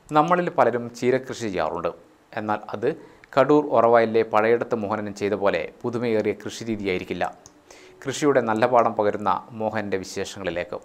നമ്മളിൽ പലരും ചീരകൃഷി ചെയ്യാറുണ്ട് എന്നാൽ അത് കടൂർ ഒറവയലിലെ പഴയടത്ത് മോഹനൻ ചെയ്ത പോലെ പുതുമയേറിയ കൃഷിരീതിയായിരിക്കില്ല കൃഷിയുടെ നല്ല പാഠം പകരുന്ന മോഹൻ്റെ വിശേഷങ്ങളിലേക്ക്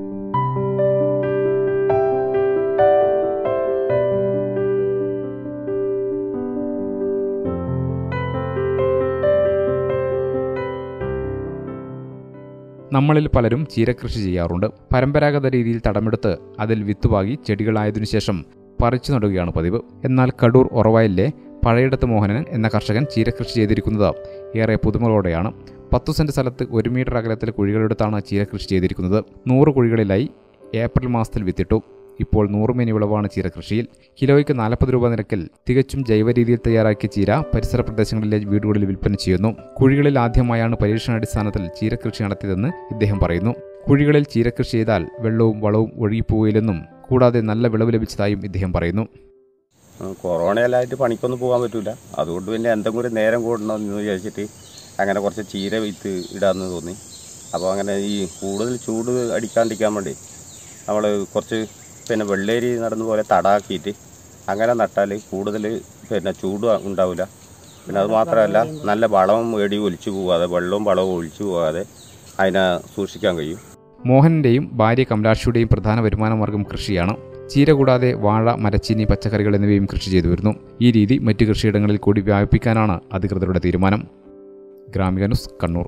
നമ്മളിൽ പലരും ചീരകൃഷി ചെയ്യാറുണ്ട് പരമ്പരാഗത രീതിയിൽ തടമെടുത്ത് അതിൽ വിത്തുപാകി ചെടികളായതിനു ശേഷം പറിച്ചു നടുകയാണ് പതിവ് എന്നാൽ കടൂർ ഒറവയലിലെ പഴയടത്ത് മോഹനൻ എന്ന കർഷകൻ ചീരകൃഷി ചെയ്തിരിക്കുന്നത് ഏറെ പുതുമകളോടെയാണ് പത്തു സെന്റ് സ്ഥലത്ത് ഒരു മീറ്റർ അകലത്തിൽ കുഴികളെടുത്താണ് ചീരകൃഷി ചെയ്തിരിക്കുന്നത് നൂറ് കുഴികളിലായി ഏപ്രിൽ മാസത്തിൽ വിത്തിട്ടു ഇപ്പോൾ നൂറുമേനി വിളവാണ് ചീരകൃഷിയിൽ കിലോയ്ക്ക് നാൽപ്പത് രൂപ നിരക്കിൽ തികച്ചും ജൈവ രീതിയിൽ തയ്യാറാക്കിയ ചീര പരിസര പ്രദേശങ്ങളിലെ വീടുകളിൽ വിൽപ്പന ചെയ്യുന്നു കുഴികളിൽ ആദ്യമായാണ് പരീക്ഷണാടിസ്ഥാനത്തിൽ ചീരകൃഷി നടത്തിയതെന്ന് ഇദ്ദേഹം പറയുന്നു കുഴികളിൽ ചീരകൃഷി ചെയ്താൽ വെള്ളവും വളവും ഒഴുകിപ്പോയില്ലെന്നും കൂടാതെ നല്ല വിളവ് ലഭിച്ചതായും ഇദ്ദേഹം പറയുന്നു കൊറോണയെല്ലായിട്ട് പണിക്കൊന്നും പോകാൻ പറ്റൂല അതുകൊണ്ട് പിന്നെ എന്തെങ്കിലും ഒരു നേരം കൂടണമെന്ന് വിചാരിച്ചിട്ട് അങ്ങനെ കുറച്ച് ചീര വിത്ത് ഇടാമെന്ന് തോന്നി അപ്പോൾ അങ്ങനെ ഈ കൂടുതൽ ചൂട് അടിക്കാണ്ടിരിക്കാൻ വേണ്ടി നമ്മൾ കുറച്ച് പിന്നെ വെള്ളേരി നടന്ന പോലെ തടാക്കിയിട്ട് അങ്ങനെ നട്ടാൽ കൂടുതൽ പിന്നെ ചൂട് ഉണ്ടാവില്ല പിന്നെ അത് മാത്രമല്ല നല്ല വളവും ഏടി ഒലിച്ചു പോകാതെ വെള്ളവും വളവും ഒലിച്ചു പോകാതെ അതിനെ സൂക്ഷിക്കാൻ കഴിയും മോഹനന്റെയും ഭാര്യ കമലാക്ഷിയുടെയും പ്രധാന വരുമാന മാർഗം കൃഷിയാണ് ചീര കൂടാതെ വാഴ മരച്ചീനി പച്ചക്കറികൾ എന്നിവയും കൃഷി ചെയ്തു വരുന്നു ഈ രീതി മറ്റു കൃഷിയിടങ്ങളിൽ കൂടി വ്യാപിപ്പിക്കാനാണ് അധികൃതരുടെ തീരുമാനം ഗ്രാമിക ന്യൂസ് കണ്ണൂർ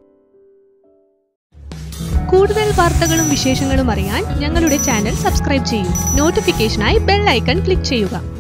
കൂടുതൽ വാർത്തകളും വിശേഷങ്ങളും അറിയാൻ ഞങ്ങളുടെ ചാനൽ സബ്സ്ക്രൈബ് ചെയ്യൂ നോട്ടിഫിക്കേഷനായി ബെൽ ഐക്കൺ ക്ലിക്ക് ചെയ്യുക